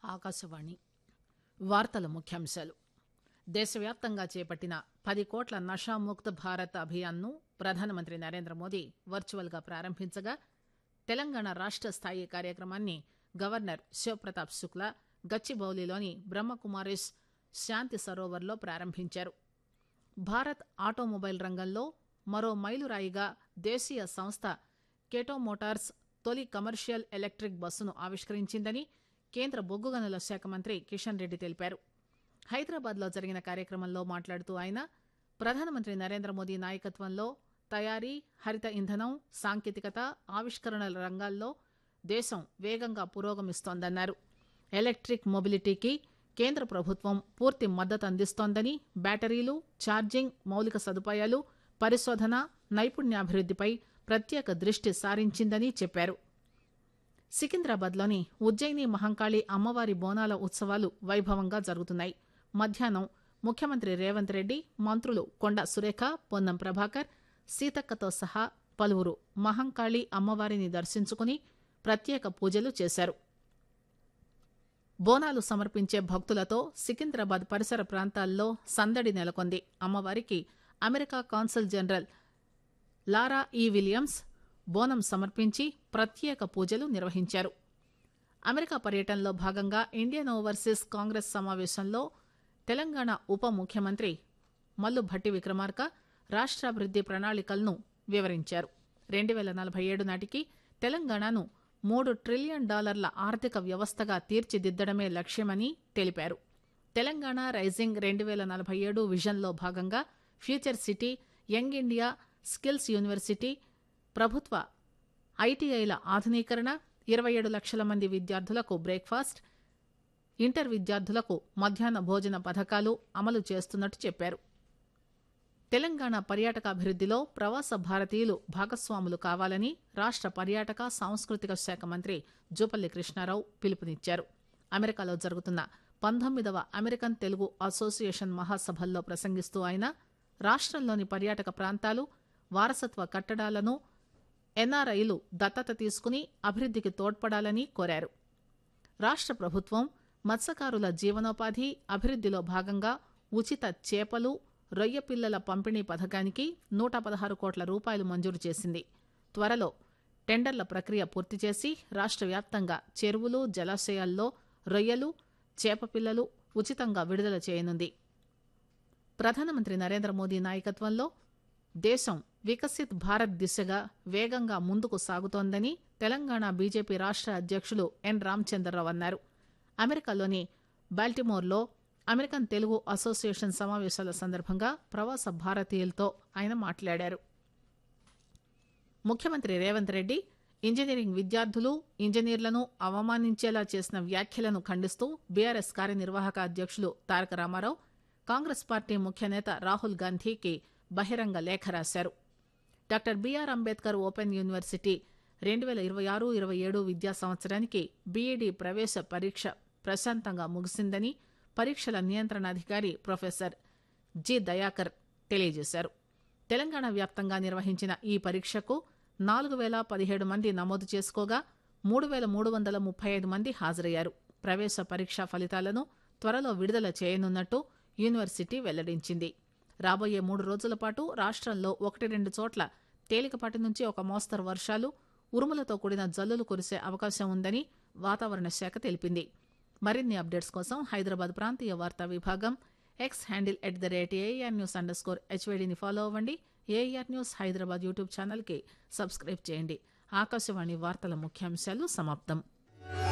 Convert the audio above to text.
ఆకాశవాణి వార్తల ముఖ్యాంశాలు దేశవ్యాప్తంగా చేపట్టిన పది కోట్ల నషాముక్త్ భారత్ అభియాన్ను ప్రధానమంత్రి నరేంద్ర మోదీ వర్చువల్ గా ప్రారంభించగా తెలంగాణ రాష్ట స్థాయి కార్యక్రమాన్ని గవర్నర్ శివప్రతాప్ శుక్లా గచ్చిబౌలిలోని బ్రహ్మకుమారిస్ శాంతి సరోవర్లో ప్రారంభించారు భారత్ ఆటోమొబైల్ రంగంలో మరో మైలురాయిగా దేశీయ సంస్థ కేటో మోటార్స్ తొలి కమర్షియల్ ఎలక్టిక్ బస్సును ఆవిష్కరించిందని కేంద్ర బొగ్గు గనుల శాఖ మంత్రి కిషన్ రెడ్డి తెలిపారు హైదరాబాద్ లో జరిగిన కార్యక్రమంలో మాట్లాడుతూ ఆయన ప్రధానమంత్రి నరేంద్ర మోదీ నాయకత్వంలో తయారీ హరిత ఇంధనం సాంకేతికత ఆవిష్కరణల రంగాల్లో దేశం వేగంగా పురోగమిస్తోందన్నారు ఎలక్టిక్ మొబిలిటీకి కేంద్ర ప్రభుత్వం పూర్తి మద్దతు అందిస్తోందని బ్యాటరీలు ఛార్జింగ్ మౌలిక సదుపాయాలు పరిశోధన నైపుణ్యాభివృద్దిపై ప్రత్యేక దృష్టి సారించిందని చెప్పారు సికింద్రాబాద్లోని ఉజ్జయిని మహంకాళి అమ్మవారి బోనాల ఉత్సవాలు వైభవంగా జరుగుతున్నాయి మధ్యాహ్నం ముఖ్యమంత్రి రేవంత్ రెడ్డి మంత్రులు కొండ సురేఖ పొన్నం ప్రభాకర్ సీతక్కతో సహా పలువురు మహంకాళి అమ్మవారిని దర్శించుకుని ప్రత్యేక పూజలు చేశారు బోనాలు సమర్పించే భక్తులతో సికింద్రాబాద్ పరిసర ప్రాంతాల్లో సందడి నెలకొంది అమ్మవారికి అమెరికా కాన్సుల్ జనరల్ లారా ఈ విలియమ్స్ బోనం సమర్పించి ప్రత్యేక పూజలు నిర్వహించారు అమెరికా పర్యటనలో భాగంగా ఇండియన్ ఓవర్సీస్ కాంగ్రెస్ సమావేశంలో తెలంగాణ ఉప ముఖ్యమంత్రి మల్లు భట్టి విక్రమార్క రాష్ట్రాభివృద్ది ప్రణాళికలను వివరించారు రెండు వేల నలభై ఏడు నాటికి తెలంగాణను మూడు ట్రిలియన్ డాలర్ల ఆర్థిక వ్యవస్థగా తీర్చిదిద్దడమే లక్ష్యమని తెలిపారు తెలంగాణ రైజింగ్ రెండు వేల నలభై ఏడు విజన్లో భాగంగా future city young India skills university ప్రభుత్వ ఐటీఐల ఆధునీకరణ ఇరవై ఏడు లక్షల మంది విద్యార్థులకు బ్రేక్ఫాస్ట్ ఇంటర్ విద్యార్థులకు మధ్యాహ్న భోజన పథకాలు అమలు చేస్తున్నట్టు చెప్పారు తెలంగాణ పర్యాటక అభివృద్దిలో ప్రవాస భారతీయులు భాగస్వాములు కావాలని రాష్ట పర్యాటక సాంస్కృతిక శాఖ మంత్రి జూపల్లి కృష్ణారావు పిలుపునిచ్చారు అమెరికాలో జరుగుతున్న పంతొమ్మిదవ అమెరికన్ తెలుగు అసోసియేషన్ మహాసభల్లో ప్రసంగిస్తూ ఆయన రాష్టంలోని పర్యాటక ప్రాంతాలు వారసత్వ కట్టడాలను ఎన్ఆర్ఐలు దత్తత తీసుకుని అభివృద్దికి తోడ్పడాలని కోరారు రాష్ట ప్రభుత్వం మత్స్యకారుల జీవనోపాధి అభివృద్దిలో భాగంగా ఉచిత చేపలు రొయ్య పిల్లల పంపిణీ పథకానికి నూట పదహారు కోట్ల రూపాయలు మంజూరు చేసింది త్వరలో టెండర్ల ప్రక్రియ పూర్తి చేసి రాష్ట వ్యాప్తంగా చెరువులు జలాశయాల్లో రొయ్యలు చేప పిల్లలు ఉచితంగా విడుదల చేయనుంది ప్రధానమంత్రి నరేంద్ర మోదీ నాయకత్వంలో దేశం వికసిత్ భారత్ దిశగా వేగంగా ముందుకు సాగుతోందని తెలంగాణ బీజేపీ రాష్ట అధ్యక్షులు ఎన్ రామచంద్రరావు అన్నారు అమెరికాలోని బాల్టిమోర్లో అమెరికన్ తెలుగు అసోసియేషన్ సమావేశాల సందర్భంగా ప్రవాస భారతీయులతో ఆయన మాట్లాడారు ముఖ్యమంత్రి రేవంత్ రెడ్డి ఇంజనీరింగ్ విద్యార్థులు ఇంజనీర్లను అవమానించేలా చేసిన వ్యాఖ్యలను ఖండిస్తూ బీఆర్ఎస్ కార్యనిర్వాహక అధ్యక్షులు తారక రామారావు కాంగ్రెస్ పార్టీ ముఖ్య నేత రాహుల్ గాంధీకి బహిరంగ లేఖ రాశారు doctor BR Ambedkar open university రెండు వేల ఇరవై ఆరు ఇరవై ఏడు విద్యా సంవత్సరానికి బీఈడీ ప్రవేశ పరీక్ష ప్రశాంతంగా ముగిసిందని పరీక్షల నియంత్రణాధికారి ప్రొఫెసర్ జి దయాకర్ తెలియజేశారు తెలంగాణ వ్యాప్తంగా నిర్వహించిన ఈ పరీక్షకు నాలుగు వేల పదిహేడు మంది నమోదు చేసుకోగా మూడు వేల మూడు వందల ముప్పై ఐదు మంది హాజరయ్యారు ప్రవేశ పరీక్ష ఫలితాలను త్వరలో విడుదల చేయనున్నట్టు యూనివర్సిటీ వెల్లడించింది రాబోయే మూడు రోజుల పాటు రాష్ట్రంలో ఒకటి రెండు చోట్ల తేలికపాటి నుంచి ఒక మోస్తరు వర్షాలు ఉరుములతో కూడిన జల్లులు కురిసే అవకాశం ఉందని వాతావరణ శాఖ తెలిపింది మరిన్ని అప్డేట్స్ కోసం హైదరాబాద్ ప్రాంతీయ వార్తా విభాగం X handle at the rate AR news under score హెచ్వైడీని ఫాలో అవ్వండి ఏఆర్ న్యూస్ హైదరాబాద్ యూట్యూబ్ ఛానల్కి సబ్స్క్రైబ్ చేయండి ఆకాశవాణి వార్తల ముఖ్యాంశాలు సమాప్తం